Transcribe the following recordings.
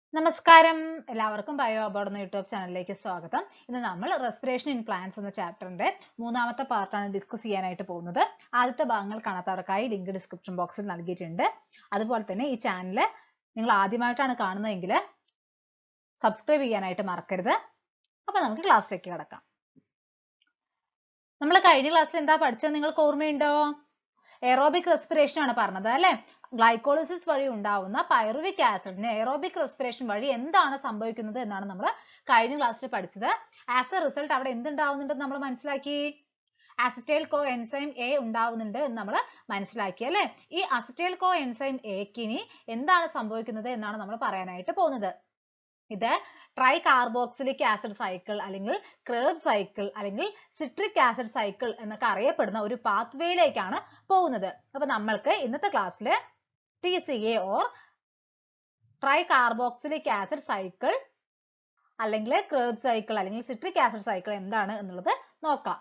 നമസ്കാരം എല്ലാവർക്കും bio aboard എന്ന യൂട്യൂബ് ചാനലിലേക്ക് സ്വാഗതം ഇന്ന് നമ്മൾ റെസ്പിറേഷൻ ഇൻ പ്ലാന്റ്സ് എന്ന ചാപ്റ്ററിന്റെ മൂന്നാമത്തെ പാർട്ടാണ് ഡിസ്കസ് ചെയ്യാനായിട്ട് പോകുന്നത് ആദ്യത്തെ ഭാഗങ്ങൾ കാണാത്തവർക്കായി ലിങ്ക് ഡിസ്ക്രിപ്ഷൻ ബോക്സിൽ നൽകിയിട്ടുണ്ട് അതുപോലെ തന്നെ ഈ ചാനൽ നിങ്ങൾ ആദ്യമായിട്ടാണ് കാണുന്നതെങ്കിൽ സബ്സ്ക്രൈബ് ചെയ്യാനായിട്ട് മറക്കരുത് അപ്പൊ നമുക്ക് ക്ലാസ്സിലേക്ക് കിടക്കാം നമ്മൾ കഴിഞ്ഞ ക്ലാസ്സിൽ എന്താ പഠിച്ചത് നിങ്ങൾക്ക് ഓർമ്മയുണ്ടോ എറോബിക് റെസ്പിറേഷൻ ആണ് പറഞ്ഞത് അല്ലെ ഗ്ലൈക്കോളിസിസ് വഴി ഉണ്ടാവുന്ന പൈറുവിക് ആസിഡിന് എറോബിക് റെസ്പിറേഷൻ വഴി എന്താണ് സംഭവിക്കുന്നത് എന്നാണ് നമ്മൾ കഴിഞ്ഞ ക്ലാസ്സിൽ പഠിച്ചത് ആസ് എ റിസൾട്ട് അവിടെ എന്തുണ്ടാവുന്നുണ്ടെന്ന് നമ്മൾ മനസ്സിലാക്കി അസിറ്റൈൽ കോ എൻസൈം എ ഉണ്ടാവുന്നുണ്ട് എന്ന് നമ്മൾ മനസ്സിലാക്കി അല്ലെ ഈ അസിറ്റൈൽ കോ എൻസൈം എക്ക് ഇനി എന്താണ് സംഭവിക്കുന്നത് എന്നാണ് നമ്മൾ പറയാനായിട്ട് പോകുന്നത് ഇത് ട്രൈ കാർബോക്സിലിക് ആസിഡ് സൈക്കിൾ അല്ലെങ്കിൽ ക്രേബ് സൈക്കിൾ അല്ലെങ്കിൽ സിട്രിക് ആസിഡ് സൈക്കിൾ എന്നൊക്കെ അറിയപ്പെടുന്ന ഒരു പാത്വേയിലേക്കാണ് പോകുന്നത് അപ്പൊ നമ്മൾക്ക് ഇന്നത്തെ ക്ലാസ്സിൽ T C A or tricarboxylic acid cycle അല്ലെങ്കിൽ ക്രേബ് സൈക്കിൾ അല്ലെങ്കിൽ സിട്രിക് ആസിഡ് സൈക്കിൾ എന്താണ് എന്നുള്ളത് നോക്കാം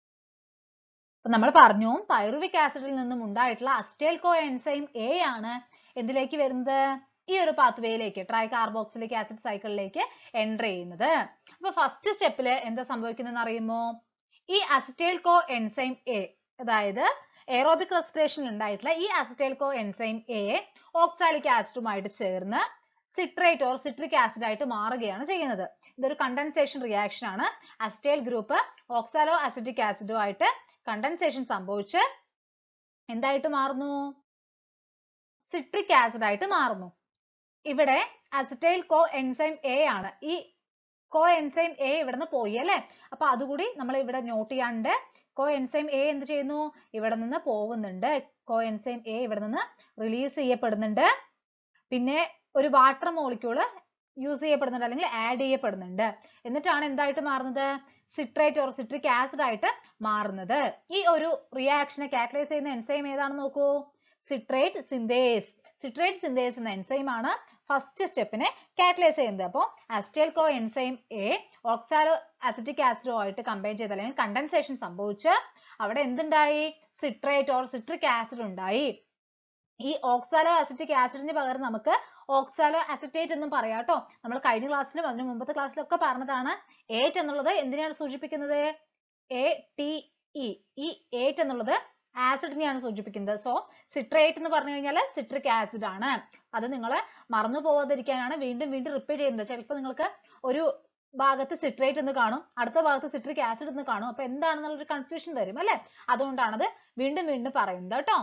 അപ്പൊ നമ്മൾ പറഞ്ഞു പൈറുവിക് ആസിഡിൽ നിന്നും ഉണ്ടായിട്ടുള്ള അസ്റ്റേൽ കോ എൻസൈം എ ആണ് എന്തിലേക്ക് വരുന്നത് ഈ ഒരു പാത്വേയിലേക്ക് ട്രൈ കാർബോക്സിലിക് ആസിഡ് സൈക്കിളിലേക്ക് എൻ്റർ ചെയ്യുന്നത് അപ്പൊ ഫസ്റ്റ് സ്റ്റെപ്പിൽ എന്താ സംഭവിക്കുന്നതെന്ന് അറിയുമോ ഈ അസിറ്റൈൽ കോ എൻസൈം എ അതായത് എയറോബിക് റെസ്പിറേഷനിൽ ഉണ്ടായിട്ടുള്ള ഈ acetyl coenzyme A oxalic ആസിഡുമായിട്ട് ചേർന്ന് സിട്രേറ്റ് ഓർ സിട്രിക് ആസിഡ് ആയിട്ട് മാറുകയാണ് ചെയ്യുന്നത് ഇതൊരു കണ്ടൻസേഷൻ റിയാക്ഷൻ ആണ് അസിറ്റൈൽ ഗ്രൂപ്പ് ഓക്സാലോ അസിറ്റിക് ആസിഡുമായിട്ട് കണ്ടൻസേഷൻ സംഭവിച്ച് എന്തായിട്ട് മാറുന്നു സിട്രിക് ആസിഡ് ആയിട്ട് മാറുന്നു ഇവിടെ അസിറ്റൈൽ കോ എൻസൈം എ ആണ് ഈ കോ എൻസൈം എ ഇവിടുന്ന് പോയി അല്ലെ അപ്പൊ അതുകൂടി നമ്മൾ ഇവിടെ നോട്ട് ചെയ്യാണ്ട് കോ എൻസൈം എ എന്ത് ചെയ്യുന്നു ഇവിടെ നിന്ന് പോകുന്നുണ്ട് കോ എൻസൈം എ ഇവിടെ നിന്ന് റിലീസ് ചെയ്യപ്പെടുന്നുണ്ട് പിന്നെ ഒരു വാട്ടർ മോളിക്യൂള് യൂസ് ചെയ്യപ്പെടുന്നുണ്ട് അല്ലെങ്കിൽ ആഡ് ചെയ്യപ്പെടുന്നുണ്ട് എന്നിട്ടാണ് എന്തായിട്ട് മാറുന്നത് സിട്രേറ്റ് ഓർ സിട്രിക് ആസിഡ് ആയിട്ട് മാറുന്നത് ഈ ഒരു റിയാക്ഷനെ കാറ്റലൈസ് ചെയ്യുന്ന എൻസൈം ഏതാണെന്ന് നോക്കൂ സിട്രേറ്റ് സിന്തേസ് സിട്രേറ്റ് സിന്തേസ് എന്ന എൻസൈം ആണ് ഫസ്റ്റ് സ്റ്റെപ്പിനെ കാറ്റലൈസ് ചെയ്യുന്നത് അപ്പോൾ acetyl coenzyme A oxaloacetic ആസിഡോ ആയിട്ട് കമ്പൈൻ ചെയ്ത് അല്ലെങ്കിൽ കണ്ടൻസേഷൻ സംഭവിച്ച് അവിടെ എന്തുണ്ടായി സിട്രേറ്റ് ഓർ സിട്രിക് ആസിഡ് ഉണ്ടായി ഈ ഓക്സാലോ അസിറ്റിക് ആസിഡിന് പകരം നമുക്ക് ഓക്സാലോ അസിറ്റേറ്റ് എന്നും പറയാം കേട്ടോ നമ്മൾ കഴിഞ്ഞ ക്ലാസ്സിലും അതിന് മുമ്പത്തെ ക്ലാസ്സിലൊക്കെ പറഞ്ഞതാണ് ഏറ്റ് എന്നുള്ളത് എന്തിനെയാണ് സൂചിപ്പിക്കുന്നത് എ ടി ഇ ഈ ഏറ്റ് എന്നുള്ളത് ആസിഡിനെയാണ് സൂചിപ്പിക്കുന്നത് സോ സിട്രേറ്റ് എന്ന് പറഞ്ഞു കഴിഞ്ഞാൽ സിട്രിക് ആസിഡ് ആണ് അത് നിങ്ങൾ മറന്നു പോവാതിരിക്കാനാണ് വീണ്ടും വീണ്ടും റിപ്പീറ്റ് ചെയ്യുന്നത് ചിലപ്പോൾ നിങ്ങൾക്ക് ഒരു ഭാഗത്ത് സിട്രേറ്റ് എന്ന് കാണും അടുത്ത ഭാഗത്ത് സിട്രിക് ആസിഡ് എന്ന് കാണും അപ്പൊ എന്താണെന്നുള്ള ഒരു കൺഫ്യൂഷൻ വരും അല്ലെ അതുകൊണ്ടാണത് വീണ്ടും വീണ്ടും പറയുന്നത് കേട്ടോ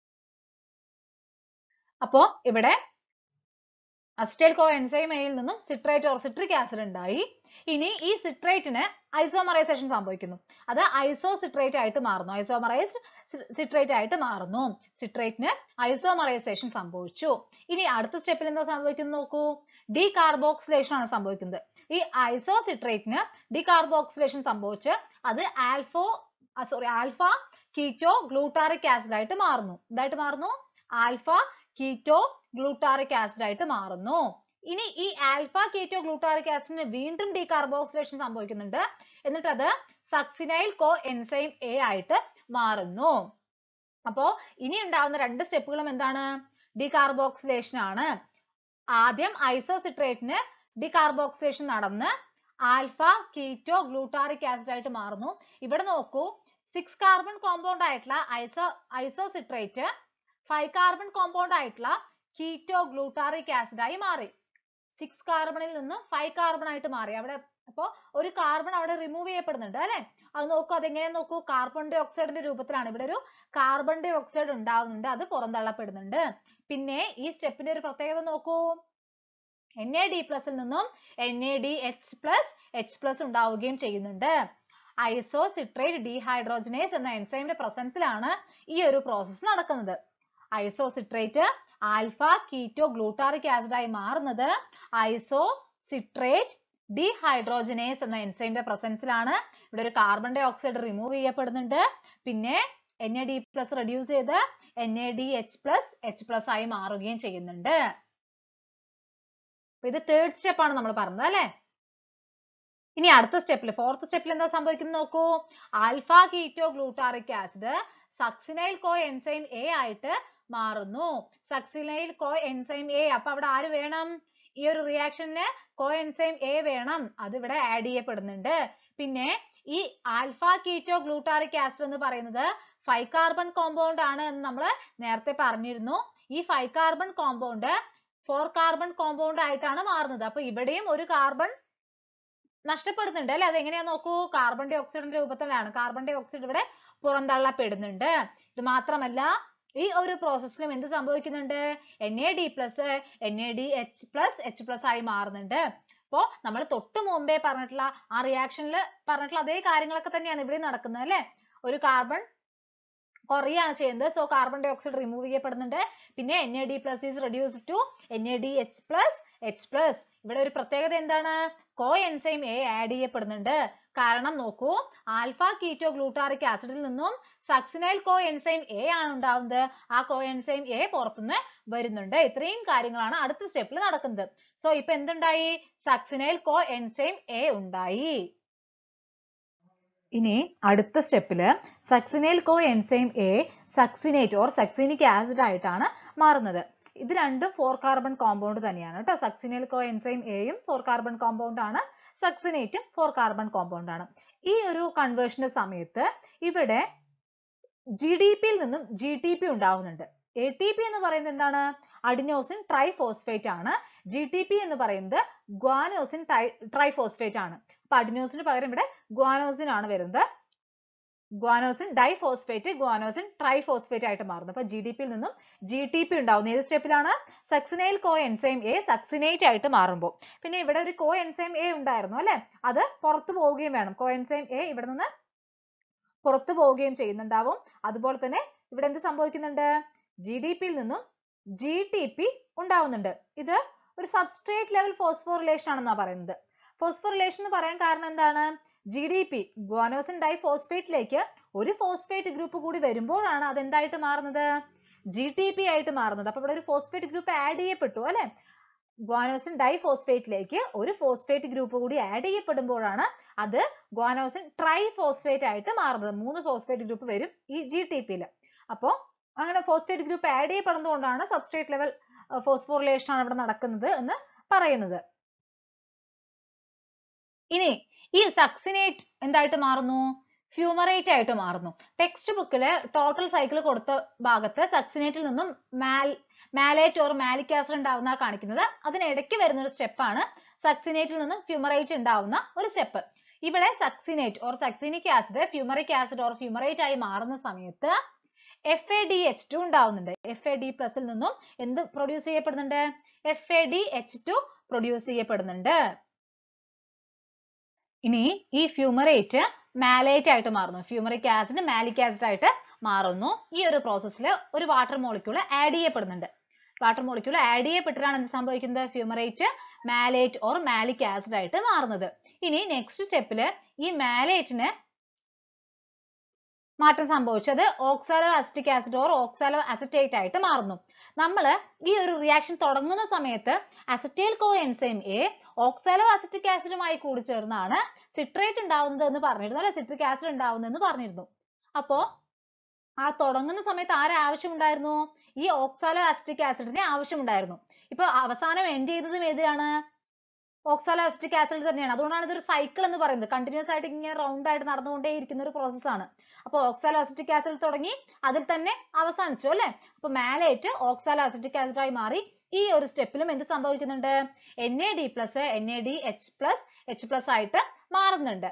അപ്പോ ഇവിടെ അസ്റ്റൈൽ കോ എൻസൈമയിൽ നിന്നും സിട്രേറ്റ് ഓർ സിട്രിക് ആസിഡ് ഉണ്ടായി ഇനി ഈ സിട്രേറ്റിന് ഐസോമറൈസേഷൻ സംഭവിക്കുന്നു അത് ഐസോസിട്രേറ്റ് ആയിട്ട് മാറുന്നു ഐസോമറൈസ്ഡ് സിട്രേറ്റ് ആയിട്ട് മാറുന്നു സിട്രേറ്റിന് ഐസോമറൈസേഷൻ സംഭവിച്ചു ഇനി അടുത്ത സ്റ്റെപ്പിൽ എന്താ സംഭവിക്കുന്നത് നോക്കൂ ഡീകാർബോക്സിലേഷൻ ആണ് സംഭവിക്കുന്നത് ഈ ഐസോസിട്രേറ്റിന് ഡീകാർബോക്സിലേഷൻ സംഭവിച്ച് അത് alpha sorry alpha keto glutaric acid ആയിട്ട് മാറുന്നു എന്തായിട്ട് മാറുന്നു ആൽഫ കീറ്റോ ഗ്ലൂട്ടാറിക് ആസിഡ് ആയിട്ട് മാറുന്നു ഇനി ഈ ആൽഫ കീറ്റോ ഗ്ലൂട്ടാറിക് ആസിഡിന് വീണ്ടും ഡീകാർബോക്സിലേഷൻ സംഭവിക്കുന്നുണ്ട് എന്നിട്ട് അത് സക്സിനൈൽ കോ എൻസൈം എ ആയിട്ട് മാറുന്നു അപ്പോ ഇനി ഉണ്ടാവുന്ന രണ്ട് സ്റ്റെപ്പുകളും എന്താണ് ഡീകാർബോക്സിലേഷൻ ആണ് ആദ്യം ഐസോസിട്രേറ്റിന് ഡീകാർബോക്സിലേഷൻ നടന്ന് ആൽഫ കീറ്റോ ഗ്ലൂട്ടാറിക് ആസിഡ് ആയിട്ട് മാറുന്നു ഇവിടെ നോക്കൂ സിക്സ് കാർബൺ കോമ്പൗണ്ട് ആയിട്ടുള്ള iso isocitrate five carbon compound ആയിട്ടുള്ള കീറ്റോ ഗ്ലൂട്ടാറിക് ആസിഡ് ആയി മാറി സിക്സ് കാർബണിൽ നിന്ന് ഫൈവ് കാർബൺ ആയിട്ട് മാറി അവിടെ അപ്പോ ഒരു കാർബൺ അവിടെ റിമൂവ് ചെയ്യപ്പെടുന്നുണ്ട് അല്ലെ അത് നോക്കൂ അതെങ്ങനെ നോക്കൂ കാർബൺ ഡൈ ഓക്സൈഡിന്റെ രൂപത്തിലാണ് ഇവിടെ ഒരു കാർബൺ ഡൈ ഓക്സൈഡ് ഉണ്ടാവുന്നുണ്ട് അത് പുറന്തള്ളപ്പെടുന്നുണ്ട് പിന്നെ ഈ സ്റ്റെപ്പിന്റെ ഒരു പ്രത്യേകത നോക്കൂ എൻ എ ഡി പ്ലസിൽ നിന്നും N A D H plus H plus ഉണ്ടാവുകയും ചെയ്യുന്നുണ്ട് ഐസോസിട്രേറ്റ് ഡീഹൈഡ്രോജനേസ് എന്ന എൻസൈമിന്റെ പ്രസൻസിലാണ് ഈ ഒരു പ്രോസസ്സ് നടക്കുന്നത് isocitrate alpha keto glutaric acid ആയി മാറുന്നത് ഐസോ സിട്രേറ്റ് ഡീഹൈഡ്രോജനേസ് എന്ന എൻസൈമിന്റെ പ്രസൻസിലാണ് ഇവിടെ ഒരു കാർബൺ ഡൈ ഓക്സൈഡ് റിമൂവ് ചെയ്യപ്പെടുന്നുണ്ട് പിന്നെ N A D plus reduce ചെയ്ത് N A D H plus H plus ആയി മാറുകയും ചെയ്യുന്നുണ്ട് ഇത് തേർഡ് സ്റ്റെപ്പ് ആണ് നമ്മൾ പറഞ്ഞത് അല്ലെ ഇനി അടുത്ത സ്റ്റെപ്പിൽ ഫോർത്ത് സ്റ്റെപ്പിൽ എന്താ സംഭവിക്കുന്നത് നോക്കൂ alpha keto glutaric acid succinyl coenzyme A ആയിട്ട് മാറുന്നു സക്സിനൈൽ കോ എൻസൈം എ അപ്പൊ അവിടെ ആര് വേണം ഈ ഒരു റിയാക്ഷന് കോഎൻസൈം എ വേണം അത് ഇവിടെ ആഡ് ചെയ്യപ്പെടുന്നുണ്ട് പിന്നെ ഈ ആൽഫ കീറ്റോ ഗ്ലൂട്ടാറിക് ആസിഡ് എന്ന് പറയുന്നത് ഫൈവ് കാർബൺ കോമ്പൗണ്ട് ആണ് എന്ന് നമ്മൾ നേരത്തെ പറഞ്ഞിരുന്നു ഈ five carbon compound four carbon compound ആയിട്ടാണ് മാറുന്നത് അപ്പൊ ഇവിടെയും ഒരു കാർബൺ നഷ്ടപ്പെടുന്നുണ്ട് അല്ലെ അതെങ്ങനെയാ നോക്കൂ കാർബൺ ഡൈ ഓക്സൈഡിന്റെ രൂപത്തിലാണ് കാർബൺ ഡൈ ഓക്സൈഡ് ഇവിടെ പുറന്തള്ളപ്പെടുന്നുണ്ട് ഇത് മാത്രമല്ല ഈ ഒരു പ്രോസസ്സിലും എന്ത് സംഭവിക്കുന്നുണ്ട് N A D plus N A D H plus H plus ആയി മാറുന്നുണ്ട് അപ്പോ നമ്മൾ തൊട്ട് മുമ്പേ പറഞ്ഞിട്ടുള്ള ആ റിയാക്ഷനിൽ പറഞ്ഞിട്ടുള്ള അതേ കാര്യങ്ങളൊക്കെ തന്നെയാണ് ഇവിടെ നടക്കുന്നത് അല്ലെ ഒരു കാർബൺ കുറയാണ് ചെയ്യുന്നത് so carbon dioxide remove ചെയ്യപ്പെടുന്നുണ്ട് പിന്നെ N A D plus is reduce to N A D H plus H plus ഇവിടെ ഒരു പ്രത്യേകത എന്താണ് കോ എൻസൈം എ ആഡ് ചെയ്യപ്പെടുന്നുണ്ട് കാരണം നോക്കൂ ആൽഫ കീറ്റോ ഗ്ലൂട്ടാറിക് ആസിഡിൽ നിന്നും സക്സിനൈൽ കോ എൻസൈം എ ആണ് ഉണ്ടാവുന്നത് ആ കോ എൻസൈം എ പുറത്തുനിന്ന് വരുന്നുണ്ട് ഇത്രയും കാര്യങ്ങളാണ് അടുത്ത സ്റ്റെപ്പിൽ നടക്കുന്നത് സോ ഇപ്പൊ എന്തുണ്ടായി സക്സിനൈൽ കോ എൻസൈം എ ഉണ്ടായി ഇനി അടുത്ത സ്റ്റെപ്പില് succinyl coenzyme A succinate or succinic acid ആയിട്ടാണ് മാറുന്നത് ഇത് രണ്ടും ഫോർ കാർബൺ കോമ്പൗണ്ട് തന്നെയാണ് കേട്ടോ സക്സിനൈൽ കോ എൻസൈം എയും ഫോർ കാർബൺ കോമ്പൗണ്ട് ആണ് സക്സിനേറ്റും ഫോർ കാർബൺ കോമ്പൗണ്ട് ആണ് ഈ ഒരു കൺവേർഷന്റെ സമയത്ത് ഇവിടെ ജി ഡി പിയിൽ നിന്നും ജി ടി പി ഉണ്ടാവുന്നുണ്ട് എ ടി പി എന്ന് പറയുന്നത് എന്താണ് അഡിനോസിൻ ട്രൈഫോസ്ഫേറ്റ് ആണ് ജി ടി പി എന്ന് പറയുന്നത് ഗ്വാനോസിൻ ട്രൈഫോസ്ഫേറ്റ് ആണ് അപ്പൊ അഡിനോസിന് പകരം ഇവിടെ ഗ്വാനോസിൻ ആണ് വരുന്നത് ഗ്വാനോസിൻ ഡൈഫോസ്ഫേറ്റ് ഗ്വാനോസിൻ ട്രൈഫോസ്ഫേറ്റ് ആയിട്ട് മാറുന്നു അപ്പൊ ജി ഡി പിയിൽ നിന്നും ജി ടി പി ഉണ്ടാവുന്ന ഏത് സ്റ്റെപ്പിലാണ് succinyl coenzyme A succinate ആയിട്ട് മാറുമ്പോൾ പിന്നെ ഇവിടെ ഒരു കോ എൻസൈം എ ഉണ്ടായിരുന്നു അല്ലെ അത് പുറത്തു പോവുകയും വേണം കോ എൻസൈം എ ഇവിടെ നിന്ന് പുറത്തു പോവുകയും ചെയ്യുന്നുണ്ടാവും അതുപോലെ തന്നെ ഇവിടെ എന്ത് സംഭവിക്കുന്നുണ്ട് ജി ഡി പിയിൽ നിന്നും ജി ടി പി ഉണ്ടാവുന്നുണ്ട് ഇത് ഒരു സബ്സ്ട്രേറ്റ് ലെവൽ ഫോസ്ഫോറിലേഷൻ ആണെന്നാ പറയുന്നത് ഫോസ്ഫോറിലേഷൻ എന്ന് പറയാൻ കാരണം എന്താണ് ജി ഡി പി ഗ്വാനോസിൻ ഡൈഫോസ്ഫേറ്റിലേക്ക് ഒരു ഫോസ്ഫേറ്റ് ഗ്രൂപ്പ് കൂടി വരുമ്പോഴാണ് അത് എന്തായിട്ട് മാറുന്നത് ജി ടി പി ആയിട്ട് മാറുന്നത് അപ്പൊ ഇവിടെ ഒരു ഫോസ്ഫേറ്റ് ഗ്രൂപ്പ് ആഡ് ചെയ്യപ്പെട്ടു അല്ലെ ഗ്വാനോസിൻ ഡൈഫോസ്ഫേറ്റിലേക്ക് ഒരു ഫോസ്ഫേറ്റ് ഗ്രൂപ്പ് കൂടി ആഡ് ചെയ്യപ്പെടുമ്പോഴാണ് അത് ഗ്വാനോസിൻ ട്രൈഫോസ്ഫേറ്റ് ആയിട്ട് മാറുന്നത് മൂന്ന് ഫോസ്ഫേറ്റ് ഗ്രൂപ്പ് വരും ഈ ജി ടി പിയിൽ അപ്പോൾ അങ്ങനെ ഫോസ്ഫേറ്റ് ഗ്രൂപ്പ് ആഡ് ചെയ്യപ്പെടുന്നതുകൊണ്ടാണ് സബ്സ്ട്രേറ്റ് ലെവൽ ഫോസ്ഫോറിലേഷൻ ആണ് ഇവിടെ നടക്കുന്നത് എന്ന് പറയുന്നത് ഇനി ഈ സക്സിനേറ്റ് എന്തായിട്ട് മാറുന്നു ഫ്യൂമറേറ്റ് ആയിട്ട് മാറുന്നു ടെക്സ്റ്റ് ബുക്കില് ടോട്ടൽ സൈക്കിൾ കൊടുത്ത ഭാഗത്ത് സക്സിനേറ്റിൽ നിന്നും മാൽ മാലേറ്റ് ഓർ മാലിക് ആസിഡ് ഉണ്ടാവുന്ന കാണിക്കുന്നത് അതിനിടയ്ക്ക് വരുന്ന ഒരു സ്റ്റെപ്പാണ് സക്സിനേറ്റിൽ നിന്നും ഫ്യൂമറേറ്റ് ഉണ്ടാവുന്ന ഒരു സ്റ്റെപ്പ് ഇവിടെ succinate or succinic acid fumaric acid or fumarate ആയി മാറുന്ന സമയത്ത് F A D H two ഉണ്ടാവുന്നുണ്ട് എഫ് എ ഡി പ്ലസിൽ നിന്നും എന്ത് പ്രൊഡ്യൂസ് ചെയ്യപ്പെടുന്നുണ്ട് F A D H two produce ചെയ്യപ്പെടുന്നുണ്ട് ഇനി ഈ ഫ്യൂമറേറ്റ് മാലേറ്റ് ആയിട്ട് മാറുന്നു ഫ്യൂമറിക് ആസിഡ് മാലിക് ആസിഡ് ആയിട്ട് മാറുന്നു ഈ ഒരു പ്രോസസ്സിൽ ഒരു വാട്ടർ മോളിക്യൂൾ ആഡ് ചെയ്യപ്പെടുന്നുണ്ട് വാട്ടർ മോളിക്യൂൾ ആഡ് ചെയ്യപ്പെട്ടിട്ടാണ് എന്ത് സംഭവിക്കുന്നത് fumarate malate or malic acid ആയിട്ട് മാറുന്നത് ഇനി നെക്സ്റ്റ് സ്റ്റെപ്പിൽ ഈ മാലേറ്റിന് മാറ്റം സംഭവിച്ചത് oxaloacetic acid or oxaloacetate ആയിട്ട് മാറുന്നു നമ്മൾ ഈ ഒരു റിയാക്ഷൻ തുടങ്ങുന്ന സമയത്ത് acetyl coenzyme A oxaloacetic ആസിഡുമായി കൂടി ചേർന്നാണ് സിട്രേറ്റ് ഉണ്ടാവുന്നത് എന്ന് പറഞ്ഞിരുന്നു അല്ലെ സിട്രിക് ആസിഡ് ഉണ്ടാവുന്നത് എന്ന് പറഞ്ഞിരുന്നു അപ്പോ ആ തുടങ്ങുന്ന സമയത്ത് ആരെ ആവശ്യമുണ്ടായിരുന്നു ഈ ഓക്സാലോ അസിറ്റിക് ആസിഡിനെ ആവശ്യമുണ്ടായിരുന്നു ഇപ്പൊ അവസാനം എൻഡ് ചെയ്തതും ഏതിലാണ് ഓക്സാലോ അസിറ്റിക് ആസിഡ് തന്നെയാണ് അതുകൊണ്ടാണ് ഇതൊരു സൈക്കിൾ എന്ന് പറയുന്നത് കണ്ടിന്യൂസ് ആയിട്ട് ഇങ്ങനെ റൗണ്ട് ആയിട്ട് നടന്നുകൊണ്ടേ ഇരിക്കുന്ന ഒരു പ്രോസസ് ആണ് അപ്പൊ ഓക്സാലോ അസിറ്റിക് ആസിഡ് തുടങ്ങി അതിൽ തന്നെ അവസാനിച്ചു അല്ലെ അപ്പൊ മാലേറ്റ് ഓക്സാലോ അസിറ്റിക് ആസിഡ് ആയി മാറി ഈ ഒരു സ്റ്റെപ്പിലും എന്ത് സംഭവിക്കുന്നുണ്ട് N A D plus N A D H plus H plus ആയിട്ട് മാറുന്നുണ്ട്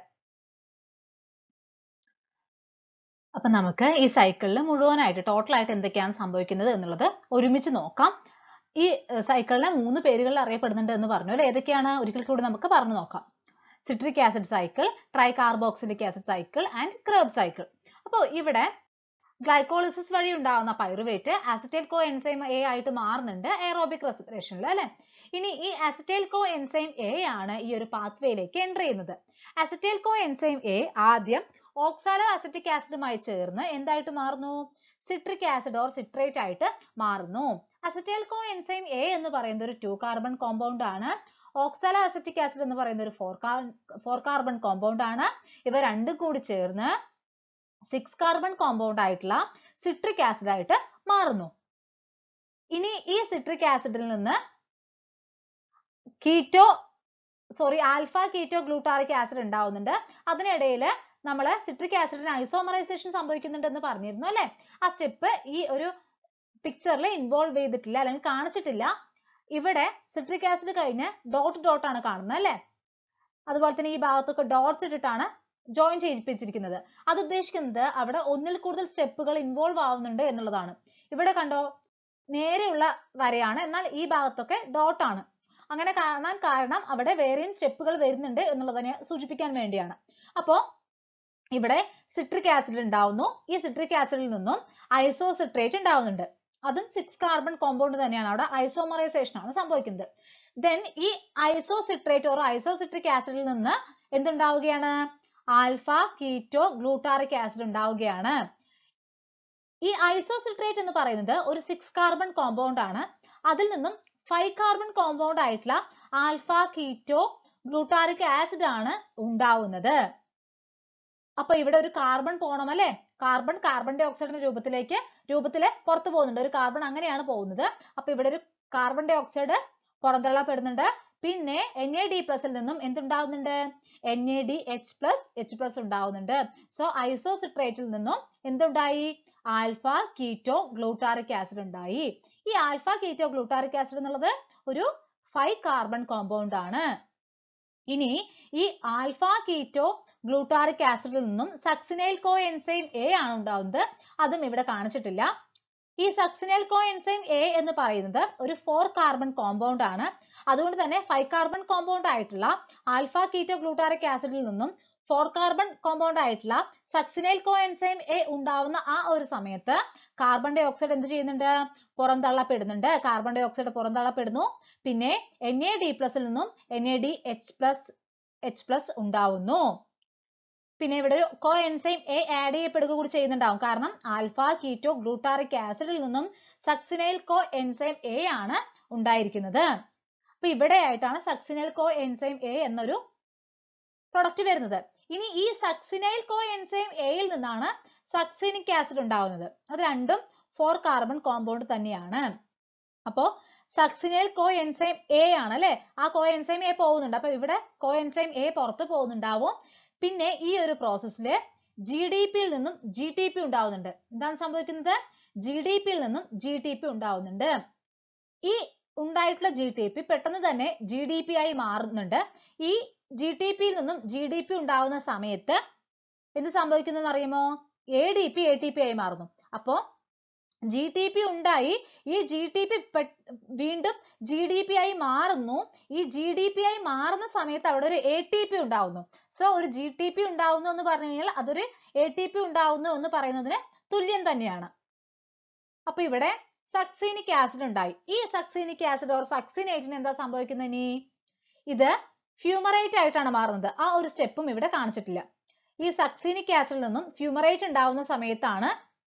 അപ്പൊ നമുക്ക് ഈ സൈക്കിളിൽ മുഴുവനായിട്ട് ടോട്ടൽ ആയിട്ട് എന്തൊക്കെയാണ് സംഭവിക്കുന്നത് എന്നുള്ളത് ഒരുമിച്ച് നോക്കാം ഈ സൈക്കിളിനെ മൂന്ന് പേരുകളിൽ അറിയപ്പെടുന്നുണ്ട് എന്ന് പറഞ്ഞു അല്ലെ ഏതൊക്കെയാണ് ഒരിക്കൽ കൂടി നമുക്ക് പറഞ്ഞു നോക്കാം citric acid cycle tricarboxylic acid cycle and Krebs cycle അപ്പോൾ ഇവിടെ ഗ്ലൈക്കോളിസിസ് വഴി ഉണ്ടാവുന്ന pyruvate acetyl coenzyme A ആയിട്ട് മാറുന്നുണ്ട് എയറോബിക് റെസ്പിറേഷനിൽ അല്ലെ ഇനി ഈ അസിറ്റൈൽ കോ എൻസൈം എ ആണ് ഈ ഒരു പാത്വേയിലേക്ക് എൻ്റർ ചെയ്യുന്നത് അസിറ്റൈൽ കോ എൻസൈം എ ആദ്യം ഓക്സാലോ അസിറ്റിക് ആസിഡുമായി ചേർന്ന് എന്തായിട്ട് മാറുന്നു സിട്രിക് ആസിഡ് ഓർ സിട്രേറ്റ് ആയിട്ട് മാറുന്നു അസിറ്റൈൽ കോ എൻസൈം എ എന്ന് പറയുന്നത് ഒരു ടു കാർബൺ കോമ്പൗണ്ട് ആണ് ഓക്സാലോ അസിറ്റിക് ആസിഡ് എന്ന് പറയുന്ന ഒരു ഫോർ ഫോർ കാർബൺ കോമ്പൗണ്ട് ആണ് ഇവ രണ്ടും കൂടി ചേർന്ന് സിക്സ് കാർബൺ കോമ്പൗണ്ട് ആയിട്ടുള്ള സിട്രിക് ആസിഡ് ആയിട്ട് മാറുന്നു ഇനി ഈ സിട്രിക് ആസിഡിൽ നിന്ന് keto sorry alpha keto glutaric acid ഉണ്ടാവുന്നുണ്ട് അതിനിടയിൽ നമ്മൾ സിട്രിക് ആസിഡിന് ഐസോമറൈസേഷൻ സംഭവിക്കുന്നുണ്ടെന്ന് പറഞ്ഞിരുന്നു അല്ലെ ആ സ്റ്റെപ്പ് ഈ ഒരു പിക്ചറിൽ ഇൻവോൾവ് ചെയ്തിട്ടില്ല അല്ലെങ്കിൽ കാണിച്ചിട്ടില്ല ഇവിടെ സിട്രിക് ആസിഡ് കഴിഞ്ഞ് ഡോട്ട് ഡോട്ട് ആണ് കാണുന്നത് അല്ലെ അതുപോലെ തന്നെ ഈ ഭാഗത്തൊക്കെ ഡോട്ട്സ് ഇട്ടിട്ടാണ് ജോയിൻ ചെയ്യിപ്പിച്ചിരിക്കുന്നത് അത് ഉദ്ദേശിക്കുന്നത് അവിടെ ഒന്നിൽ കൂടുതൽ സ്റ്റെപ്പുകൾ ഇൻവോൾവ് ആവുന്നുണ്ട് എന്നുള്ളതാണ് ഇവിടെ കണ്ടോ നേരെയുള്ള വരയാണ് എന്നാൽ ഈ ഭാഗത്തൊക്കെ ഡോട്ട് ആണ് അങ്ങനെ കാണാൻ കാരണം അവിടെ വേറെയും സ്റ്റെപ്പുകൾ വരുന്നുണ്ട് എന്നുള്ളതിനെ സൂചിപ്പിക്കാൻ വേണ്ടിയാണ് അപ്പോ ഇവിടെ സിട്രിക് ആസിഡ് ഉണ്ടാവുന്നു ഈ സിട്രിക് ആസിഡിൽ നിന്നും ഐസോസിട്രേറ്റ് ഉണ്ടാവുന്നുണ്ട് അതും സിക്സ് കാർബൺ കോമ്പൗണ്ട് തന്നെയാണ് അവിടെ ഐസോമറൈസേഷൻ ആണ് സംഭവിക്കുന്നത് ദെൻ ഈ ഐസോസിട്രേറ്റ് ഓർ ഐസോസിട്രിക് ആസിഡിൽ നിന്ന് എന്തുണ്ടാവുകയാണ് ആൽഫ കീറ്റോ ഗ്ലൂട്ടാറിക് ആസിഡ് ഉണ്ടാവുകയാണ് ഈ ഐസോസിട്രേറ്റ് എന്ന് പറയുന്നത് ഒരു സിക്സ് കാർബൺ കോമ്പൗണ്ട് ആണ് അതിൽ നിന്നും ഫൈവ് കാർബൺ കോമ്പൗണ്ട് ആയിട്ടുള്ള ആൽഫ കീറ്റോ ഗ്ലൂട്ടാറിക് ആസിഡ് ആണ് ഉണ്ടാവുന്നത് അപ്പൊ ഇവിടെ ഒരു കാർബൺ പോണം അല്ലെ കാർബൺ കാർബൺ ഡൈ ഓക്സൈഡിന്റെ രൂപത്തിലേക്ക് രൂപത്തില് പുറത്തു പോകുന്നുണ്ട് ഒരു കാർബൺ അങ്ങനെയാണ് പോകുന്നത് അപ്പൊ ഇവിടെ ഒരു കാർബൺ ഡൈ ഓക്സൈഡ് പുറന്തള്ളപ്പെടുന്നുണ്ട് പിന്നെ എൻ എ ഡി പ്ലസിൽ നിന്നും എന്തുണ്ടാവുന്നുണ്ട് N A D H plus H plus ഉണ്ടാവുന്നുണ്ട് സോ ഐസോസിട്രേറ്റിൽ നിന്നും എന്തുണ്ടായി ആൽഫ കീറ്റോ ഗ്ലൂട്ടാറിക് ആസിഡ് ഉണ്ടായി ഈ ആൽഫ കീറ്റോ ഗ്ലൂട്ടാറിക് ആസിഡ് എന്നുള്ളത് ഒരു ഫൈവ് കാർബൺ കോമ്പൗണ്ട് ആണ് ഇനി ഈ ആൽഫ കീറ്റോ ഗ്ലൂട്ടാറിക് ആസിഡിൽ നിന്നും സക്സിനൈൽ കോ എൻസൈം എ ആണ് ഉണ്ടാവുന്നത് അതും ഇവിടെ കാണിച്ചിട്ടില്ല ഈ സക്സിനൈൽ കോ എൻസൈം എ എന്ന് പറയുന്നത് ഒരു ഫോർ കാർബൺ കോമ്പൗണ്ട് ആണ് അതുകൊണ്ട് തന്നെ ഫൈവ് കാർബൺ കോമ്പൗണ്ട് ആയിട്ടുള്ള ആൽഫ കീറ്റോ ഗ്ലൂട്ടാറിക് ആസിഡിൽ നിന്നും ഫോർ കാർബൺ കോമ്പൗണ്ട് ആയിട്ടുള്ള സക്സിനൈൽ കോ എൻസൈം എ ഉണ്ടാവുന്ന ആ ഒരു സമയത്ത് കാർബൺ ഡൈ ഓക്സൈഡ് എന്ത് ചെയ്യുന്നുണ്ട് പുറന്തള്ളപ്പെടുന്നുണ്ട് കാർബൺ ഡൈ ഓക്സൈഡ് പുറന്തള്ളപ്പെടുന്നു പിന്നെ എൻ എ ഡി പ്ലസിൽ നിന്നും N A D H plus H plus ഉണ്ടാവുന്നു പിന്നെ ഇവിടെ ഒരു കോ എൻസൈം എ ആഡ് ചെയ്യപ്പെടുക കൂടി ചെയ്യുന്നുണ്ടാവും കാരണം ആൽഫ കീറ്റോ ഗ്ലൂട്ടാറിക് ആസിഡിൽ നിന്നും സക്സിനൈൽ കോ എൻസൈം എ ആണ് ഉണ്ടായിരിക്കുന്നത് അപ്പൊ ഇവിടെ ആയിട്ടാണ് സക്സിനൈൽ കോ എൻസൈം എ എന്നൊരു പ്രൊഡക്റ്റ് വരുന്നത് ഇനി ഈ സക്സിനൈൽ കോ എൻസൈം എയിൽ നിന്നാണ് സക്സിനിക് ആസിഡ് ഉണ്ടാവുന്നത് അത് രണ്ടും ഫോർ കാർബൺ കോമ്പൗണ്ട് തന്നെയാണ് അപ്പോ സക്സിനൈൽ കോ എൻസൈം എ ആണ് അല്ലെ ആ കോ എൻസൈം എ പോകുന്നുണ്ട് അപ്പൊ ഇവിടെ കോ എൻസൈം എ പുറത്ത് പോകുന്നുണ്ടാവും പിന്നെ ഈ ഒരു പ്രോസസ്സിൽ ജി ഡി പിയിൽ നിന്നും ജി ടി പി ഉണ്ടാവുന്നുണ്ട് എന്താണ് സംഭവിക്കുന്നത് ജി ഡി പിയിൽ നിന്നും ജി ടി പി ഉണ്ടാവുന്നുണ്ട് ഈ ഉണ്ടായിട്ടുള്ള ജി ടി പി പെട്ടെന്ന് തന്നെ ജി ഡി പി ആയി മാറുന്നുണ്ട് ഈ ജി ടി പിയിൽ നിന്നും ജി ഡി പി ഉണ്ടാവുന്ന സമയത്ത് എന്ത് സംഭവിക്കുന്നു അറിയുമോ A D P A T P ആയി മാറുന്നു അപ്പോ ജി ടി പി ഉണ്ടായി ഈ ജി ടി പി വീണ്ടും ജി ഡി പി ആയി മാറുന്നു ഈ ജി ഡി പി ആയി മാറുന്ന സമയത്ത് അവിടെ ഒരു എ ടി പി ഉണ്ടാവുന്നു സോ ഒരു ജി ടി പി ഉണ്ടാവുന്നു എന്ന് പറഞ്ഞു കഴിഞ്ഞാൽ അതൊരു എ ടി പി ഉണ്ടാവുന്നു എന്ന് പറയുന്നതിന് തുല്യം തന്നെയാണ് അപ്പൊ ഇവിടെ സക്സീനിക് ആസിഡ് ഉണ്ടായി ഈ സക്സീനിക് ആസിഡ് ഓർ സക്സിനേറ്റിന് എന്താ സംഭവിക്കുന്നത് ഇനി ഇത് ഫ്യൂമറേറ്റ് ആയിട്ടാണ് മാറുന്നത് ആ ഒരു സ്റ്റെപ്പും ഇവിടെ കാണിച്ചിട്ടില്ല ഈ സക്സീനിക് ആസിഡിൽ നിന്നും ഫ്യൂമറേറ്റ് ഉണ്ടാവുന്ന സമയത്താണ്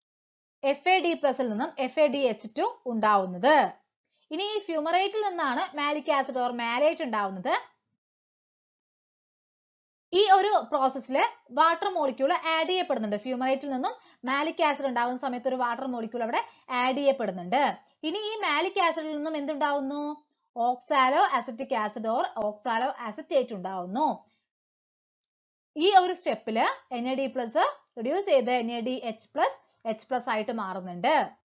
എഫ് എ ഡി പ്ലസിൽ നിന്നും F A D H two ഉണ്ടാവുന്നത് ഇനി ഈ ഫ്യൂമറേറ്റിൽ നിന്നാണ് മാലിക് ആസിഡ് ഓർ മാലേറ്റ് ഉണ്ടാവുന്നത് ഈ ഒരു പ്രോസസ്സിൽ വാട്ടർ മോളിക്യൂൾ ആഡ് ചെയ്യപ്പെടുന്നുണ്ട് ഫ്യൂമറേറ്റിൽ നിന്നും മാലിക് ആസിഡ് ഉണ്ടാവുന്ന സമയത്ത് ഒരു വാട്ടർ മോളിക്യൂൾ അവിടെ ആഡ് ചെയ്യപ്പെടുന്നുണ്ട് ഇനി ഈ മാലിക് ആസിഡിൽ നിന്നും എന്തുണ്ടാവുന്നു oxaloacetic acid or oxaloacetate ഉണ്ടാവുന്നു ഈ ഒരു സ്റ്റെപ്പിൽ N A D plus reduce ചെയ്ത് N A D H plus H plus ആയിട്ട് മാറുന്നുണ്ട്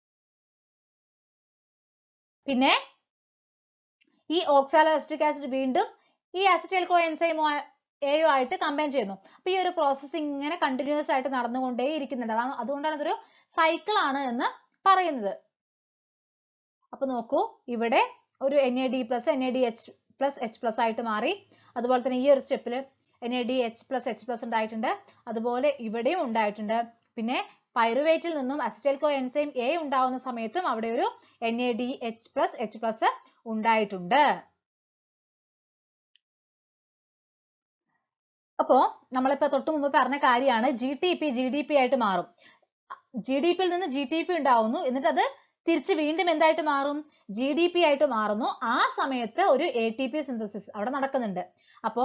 പിന്നെ ഈ ഓക്സാലോ അസറ്റിക് ആസിഡ് വീണ്ടും ഈ അസറ്റൈൽ കോ എൻസൈമോ എയോ ആയിട്ട് കമ്പൈൻ ചെയ്യുന്നു അപ്പൊ ഈ ഒരു പ്രോസസ്സ് ഇങ്ങനെ കണ്ടിന്യൂസ് ആയിട്ട് നടന്നുകൊണ്ടേ ഇരിക്കുന്നുണ്ട് അതാണ് അതുകൊണ്ടാണ് ഇതൊരു സൈക്കിൾ ആണ് എന്ന് പറയുന്നത് അപ്പൊ നോക്കൂ ഇവിടെ ഒരു N A D plus N A D H plus H plus ആയിട്ട് മാറി അതുപോലെ തന്നെ ഈ ഒരു സ്റ്റെപ്പിൽ N A D H plus H plus ഉണ്ടായിട്ടുണ്ട് അതുപോലെ ഇവിടെയും ഉണ്ടായിട്ടുണ്ട് പിന്നെ പൈറുവേറ്റിൽ നിന്നും അസിറ്റൈൽ കോ എൻസൈം എ ഉണ്ടാവുന്ന സമയത്തും അവിടെ ഒരു N A D H plus H plus ഉണ്ടായിട്ടുണ്ട് അപ്പോ നമ്മളിപ്പോ തൊട്ട് മുമ്പ് പറഞ്ഞ കാര്യമാണ് G T P G D P ആയിട്ട് മാറും ജി ഡി പിയിൽ നിന്ന് ജി ടി പി ഉണ്ടാവുന്നു എന്നിട്ട് അത് തിരിച്ച് വീണ്ടും എന്തായിട്ട് മാറും ജി ഡി പി ആയിട്ട് മാറുന്നു ആ സമയത്ത് ഒരു എ ടി പി സിന്തസിസ് അവിടെ നടക്കുന്നുണ്ട് അപ്പോ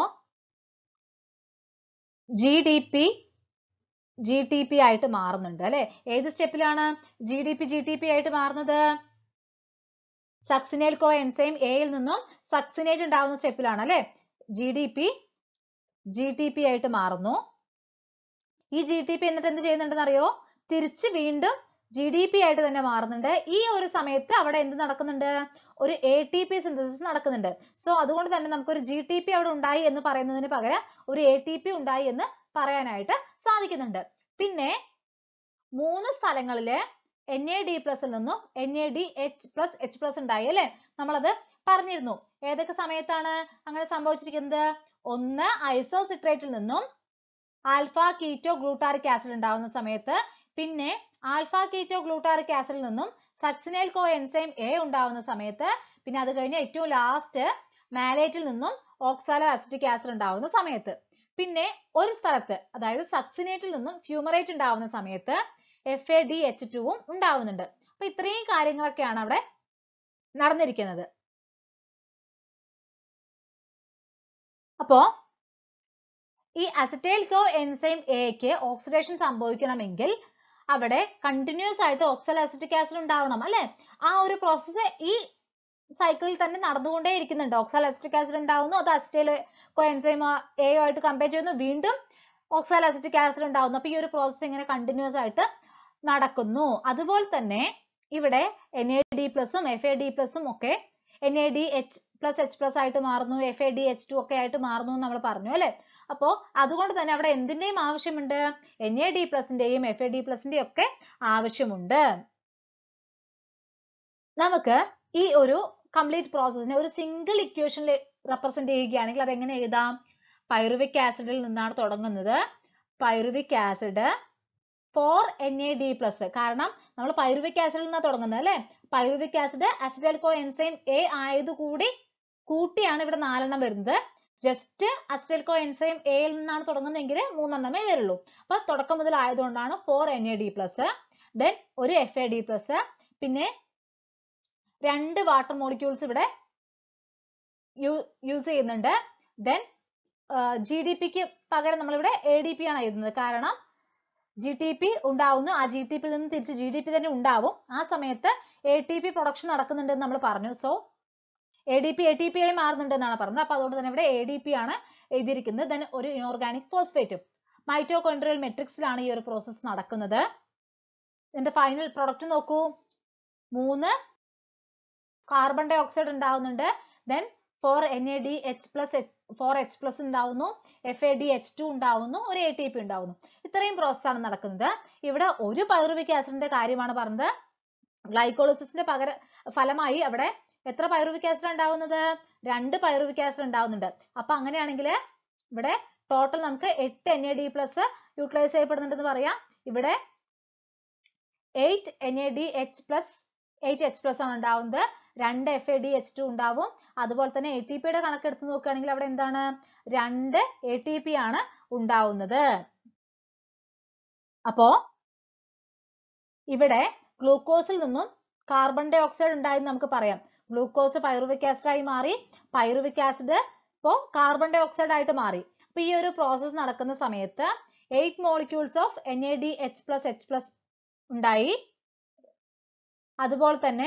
G D P G T P ആയിട്ട് മാറുന്നുണ്ട് അല്ലെ ഏത് സ്റ്റെപ്പിലാണ് G D P G T P ആയിട്ട് മാറുന്നത് സക്സിനേൽ കോ എൻസൈം എയിൽ നിന്നും സക്സിനേറ്റ് ഉണ്ടാവുന്ന സ്റ്റെപ്പിലാണ് അല്ലെ G D P G T P ആയിട്ട് മാറുന്നു ഈ ജി ടി പി എന്നിട്ട് എന്ത് ചെയ്യുന്നുണ്ടെന്ന് അറിയോ തിരിച്ച് വീണ്ടും ജി ഡി പി ആയിട്ട് തന്നെ മാറുന്നുണ്ട് ഈ ഒരു സമയത്ത് അവിടെ എന്ത് നടക്കുന്നുണ്ട് ഒരു എ ടി പി സിന്തസിസ് നടക്കുന്നുണ്ട് സോ അതുകൊണ്ട് തന്നെ നമുക്കൊരു ജി ടി പി അവിടെ ഉണ്ടായി എന്ന് പറയുന്നതിന് പകരം ഒരു എ ടി പി ഉണ്ടായി എന്ന് പറയാനായിട്ട് സാധിക്കുന്നുണ്ട് പിന്നെ മൂന്ന് സ്ഥലങ്ങളില് എൻ എ ഡി പ്ലസിൽ നിന്നും N A D H plus H plus ഉണ്ടായി അല്ലെ നമ്മളത് പറഞ്ഞിരുന്നു ഏതൊക്കെ സമയത്താണ് അങ്ങനെ സംഭവിച്ചിരിക്കുന്നത് ഒന്ന് ഐസോസിട്രേറ്റിൽ നിന്നും ആൽഫ കീറ്റോ ഗ്ലൂട്ടാറിക് ആസിഡ് ഉണ്ടാവുന്ന സമയത്ത് പിന്നെ ആൽഫ കീറ്റോ ഗ്ലൂട്ടാറിക് ആസിഡിൽ നിന്നും സക്സിനൈൽ കോ എൻസൈം എ ഉണ്ടാവുന്ന സമയത്ത് പിന്നെ അത് കഴിഞ്ഞ് ഏറ്റവും ലാസ്റ്റ് മാലേറ്റിൽ നിന്നും ഓക്സാലോ അസിറ്റിക് ആസിഡ് ഉണ്ടാവുന്ന സമയത്ത് പിന്നെ ഒരു സ്ഥലത്ത് അതായത് സക്സിനേറ്റിൽ നിന്നും ഫ്യൂമറേറ്റ് ഉണ്ടാവുന്ന സമയത്ത് എഫ് എ ഡി എച്ച് ടുവും ഉണ്ടാവുന്നുണ്ട് അപ്പൊ ഇത്രയും കാര്യങ്ങളൊക്കെയാണ് അവിടെ നടന്നിരിക്കുന്നത് അപ്പോ ഈ അസറ്റൈൽ കോ എൻസൈം എക്ക് ഓക്സിഡേഷൻ സംഭവിക്കണമെങ്കിൽ അവിടെ കണ്ടിന്യൂസ് ആയിട്ട് ഓക്സൽ അസിറ്റിക് ആസിഡ് ഉണ്ടാവണം അല്ലെ ആ ഒരു പ്രോസസ്സ് ഈ സൈക്കിളിൽ തന്നെ നടന്നുകൊണ്ടേ ഇരിക്കുന്നുണ്ട് ഓക്സൽ അസിറ്റിക് ആസിഡ് ഉണ്ടാവുന്നു അത് അസിറ്റൈൽ കോ എൻസൈം എ ആയിട്ട് കമ്പയർ ചെയ്യുന്നു വീണ്ടും ഓക്സൽ അസിറ്റിക് ആസിഡ് ഉണ്ടാവുന്നു അപ്പൊ ഈ ഒരു പ്രോസസ്സ് ഇങ്ങനെ കണ്ടിന്യൂസ് ആയിട്ട് നടക്കുന്നു അതുപോലെ തന്നെ ഇവിടെ എൻ എ ഡി പ്ലസും എഫ് എ ഡി പ്ലസും ഒക്കെ N A D H plus H plus ആയിട്ട് മാറുന്നു F A D H two ഒക്കെ ആയിട്ട് മാറുന്നു എന്ന് നമ്മൾ പറഞ്ഞു അല്ലെ അപ്പോ അതുകൊണ്ട് തന്നെ അവിടെ എന്തിന്റെയും ആവശ്യമുണ്ട് എൻ എ ഡി പ്ലസിന്റെയും എഫ് എ ഡി പ്ലസിന്റെയും ഒക്കെ ആവശ്യമുണ്ട് നമുക്ക് ഈ ഒരു കംപ്ലീറ്റ് പ്രോസസ്സിനെ ഒരു സിംഗിൾ ഇക്വേഷനിൽ റെപ്രസെന്റ് ചെയ്യുകയാണെങ്കിൽ അത് എങ്ങനെ എഴുതാം പൈറുവിക് ആസിഡിൽ നിന്നാണ് തുടങ്ങുന്നത് pyruvic acid for N A D plus കാരണം നമ്മൾ പൈറുവിക് ആസിഡിൽ നിന്നാണ് തുടങ്ങുന്നത് അല്ലെ pyruvic acid acetyl coenzyme A ആയത് കൂടി കൂട്ടിയാണ് ഇവിടെ നാലെണ്ണം വരുന്നത് ജസ്റ്റ് അസിറ്റൈൽ കോ എൻസൈം എയിൽ നിന്നാണ് തുടങ്ങുന്നതെങ്കിൽ മൂന്നെണ്ണമേ വരുള്ളൂ അപ്പൊ തുടക്കം മുതൽ ആയതുകൊണ്ടാണ് four N A D plus then ഒരു എഫ് എ ഡി പ്ലസ് പിന്നെ രണ്ട് വാട്ടർ മോളിക്യൂൾസ് ഇവിടെ യൂസ് ചെയ്യുന്നുണ്ട് ദെൻ ജി ഡി പിക്ക് പകരം നമ്മളിവിടെ എ ഡി പി ആണ് എഴുതുന്നത് കാരണം ജി ടി പി ഉണ്ടാവുന്നു ആ ജി ടി പിയിൽ നിന്ന് തിരിച്ച് ജി ഡി പി തന്നെ ഉണ്ടാവും ആ സമയത്ത് എ ടി പി പ്രൊഡക്ഷൻ നടക്കുന്നുണ്ടെന്ന് നമ്മൾ പറഞ്ഞു so A D P A T P ആയി മാറുന്നുണ്ട് എന്നാണ് പറഞ്ഞത് അപ്പൊ അതുകൊണ്ട് തന്നെ ഇവിടെ എ ഡി പി ആണ് എഴുതിയിരിക്കുന്നത് ദെൻ ഒരു ഇനോർഗാനിക് ഫോസ്ഫേറ്റും മൈറ്റോകോൺഡ്രിയൽ മെട്രിക്സിലാണ് ഈ ഒരു പ്രോസസ്സ് നടക്കുന്നത് ഇതിന്റെ ഫൈനൽ പ്രൊഡക്റ്റ് നോക്കൂ മൂന്ന് കാർബൺ ഡൈ ഓക്സൈഡ് ഉണ്ടാവുന്നുണ്ട് then four N A D H plus four H plus ഉണ്ടാവുന്നു F A D H two ഉണ്ടാവുന്നു ഒരു എ ടി പി ഉണ്ടാവുന്നു ഇത്രയും പ്രോസസ് ആണ് നടക്കുന്നത് ഇവിടെ ഒരു പൈറുവിക് ആസിഡിന്റെ കാര്യമാണ് പറഞ്ഞത് ഗ്ലൈക്കോളിസിന്റെ പകര ഫലമായി അവിടെ എത്ര പൈറുവിക് ആസിഡ് ഉണ്ടാവുന്നത് രണ്ട് പൈറുവിക് ആസിഡ് ഉണ്ടാവുന്നുണ്ട് അപ്പൊ അങ്ങനെയാണെങ്കിൽ ഇവിടെ ടോട്ടൽ നമുക്ക് എട്ട് N A D plus utilize ചെയ്യപ്പെടുന്നുണ്ടെന്ന് പറയാം ഇവിടെ eight N A D H plus eight H plus ആണ് ഉണ്ടാവുന്നത് രണ്ട് F A D H two ഉണ്ടാവും അതുപോലെ തന്നെ എ ടി പിയുടെ കണക്കെടുത്ത് നോക്കുകയാണെങ്കിൽ അവിടെ എന്താണ് രണ്ട് എ ടി പി ആണ് ഉണ്ടാവുന്നത് അപ്പോ ഇവിടെ ഗ്ലൂക്കോസിൽ നിന്നും കാർബൺ ഡൈ ഓക്സൈഡ് ഉണ്ടായെന്ന് നമുക്ക് പറയാം ഗ്ലൂക്കോസ് പൈറുവിക് ആസിഡ് ആയി മാറി പൈറുവിക് ആസിഡ് ഇപ്പോ കാർബൺ ഡൈ ഓക്സൈഡ് ആയിട്ട് മാറി അപ്പൊ ഈ ഒരു പ്രോസസ്സ് നടക്കുന്ന സമയത്ത് eight molecules of N A D H plus H plus ഉണ്ടായി അതുപോലെ തന്നെ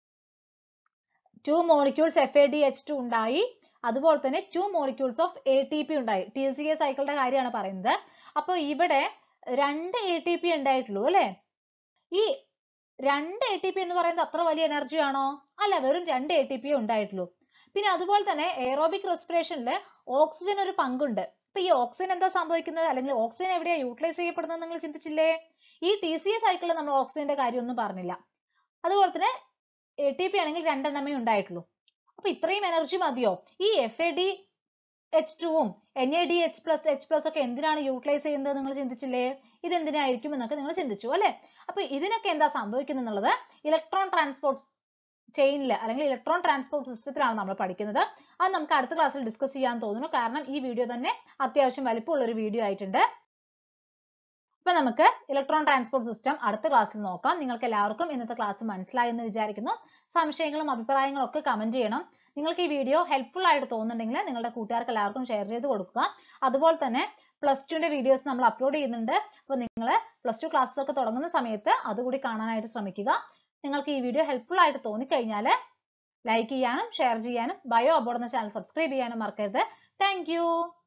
two molecules F A D H two ഉണ്ടായി അതുപോലെ തന്നെ two molecules of A T P ഉണ്ടായി ടി സി എ സൈക്കിളിന്റെ കാര്യമാണ് പറയുന്നത് അപ്പോൾ ഇവിടെ രണ്ട് എ ടി പി ഉണ്ടായിട്ടുള്ളൂ അല്ലെ ഈ രണ്ട് എ ടി പി എന്ന് പറയുന്നത് അത്ര വലിയ എനർജി ആണോ അല്ല വെറും രണ്ട് എ ടി പി ഉണ്ടായിട്ടുള്ളൂ പിന്നെ അതുപോലെ തന്നെ എയറോബിക് റെസ്പിറേഷനിൽ ഓക്സിജൻ ഒരു പങ്കുണ്ട് അപ്പൊ ഈ ഓക്സിജൻ എന്താ സംഭവിക്കുന്നത് അല്ലെങ്കിൽ ഓക്സിജൻ എവിടെയാ യൂട്ടിലൈസ് ചെയ്യപ്പെടുന്നത് നിങ്ങൾ ചിന്തിച്ചില്ലേ ഈ ടി സി എ സൈക്കിളിൽ നമ്മൾ ഓക്സിജന്റെ കാര്യമൊന്നും പറഞ്ഞില്ല അതുപോലെ തന്നെ എ ടി പി ആണെങ്കിൽ രണ്ടെണ്ണമേ ഉണ്ടായിട്ടുള്ളൂ അപ്പൊ ഇത്രയും എനർജി മതിയോ ഈ എഫ് എ ഡി എച്ച് ടുവും N A D H plus H plus ഒക്കെ എന്തിനാണ് യൂട്ടിലൈസ് ചെയ്യുന്നത് നിങ്ങൾ ചിന്തിച്ചില്ലേ ഇത് എന്തിനായിരിക്കും എന്നൊക്കെ നിങ്ങൾ ചിന്തിച്ചു അല്ലെ അപ്പൊ ഇതിനൊക്കെ എന്താ സംഭവിക്കുന്നത് എന്നുള്ളത് ഇലക്ട്രോൺ ട്രാൻസ്പോർട്ട് ചെയിനിൽ അല്ലെങ്കിൽ ഇലക്ട്രോൺ ട്രാൻസ്പോർട്ട് സിസ്റ്റത്തിലാണ് നമ്മൾ പഠിക്കുന്നത് അത് നമുക്ക് അടുത്ത ക്ലാസ്സിൽ ഡിസ്കസ് ചെയ്യാൻ തോന്നുന്നു കാരണം ഈ വീഡിയോ തന്നെ അത്യാവശ്യം വലിപ്പമുള്ള ഒരു വീഡിയോ ആയിട്ടുണ്ട് അപ്പൊ നമുക്ക് ഇലക്ട്രോൺ ട്രാൻസ്പോർട്ട് സിസ്റ്റം അടുത്ത ക്ലാസ്സിൽ നോക്കാം നിങ്ങൾക്ക് എല്ലാവർക്കും ഇന്നത്തെ ക്ലാസ് മനസ്സിലായി എന്ന് വിചാരിക്കുന്നു സംശയങ്ങളും അഭിപ്രായങ്ങളും ഒക്കെ കമന്റ് ചെയ്യണം നിങ്ങൾക്ക് ഈ വീഡിയോ ഹെൽപ്ഫുൾ ആയിട്ട് തോന്നുന്നുണ്ടെങ്കിൽ നിങ്ങളുടെ കൂട്ടുകാർക്ക് എല്ലാവർക്കും ഷെയർ ചെയ്ത് കൊടുക്കുക അതുപോലെ തന്നെ പ്ലസ് ടുവിന്റെ വീഡിയോസ് നമ്മൾ അപ്ലോഡ് ചെയ്യുന്നുണ്ട് അപ്പോൾ നിങ്ങൾ പ്ലസ് ടു ക്ലാസ്സസ് ഒക്കെ തുടങ്ങുന്ന സമയത്ത് അതുകൂടി കാണാനായിട്ട് ശ്രമിക്കുക നിങ്ങൾക്ക് ഈ വീഡിയോ ഹെൽപ്ഫുൾ ആയിട്ട് തോന്നിക്കഴിഞ്ഞാൽ ലൈക്ക് ചെയ്യാനും ഷെയർ ചെയ്യാനും ബയോ അബോർഡ് എന്ന ചാനൽ സബ്സ്ക്രൈബ് ചെയ്യാനും മറക്കരുത് താങ്ക്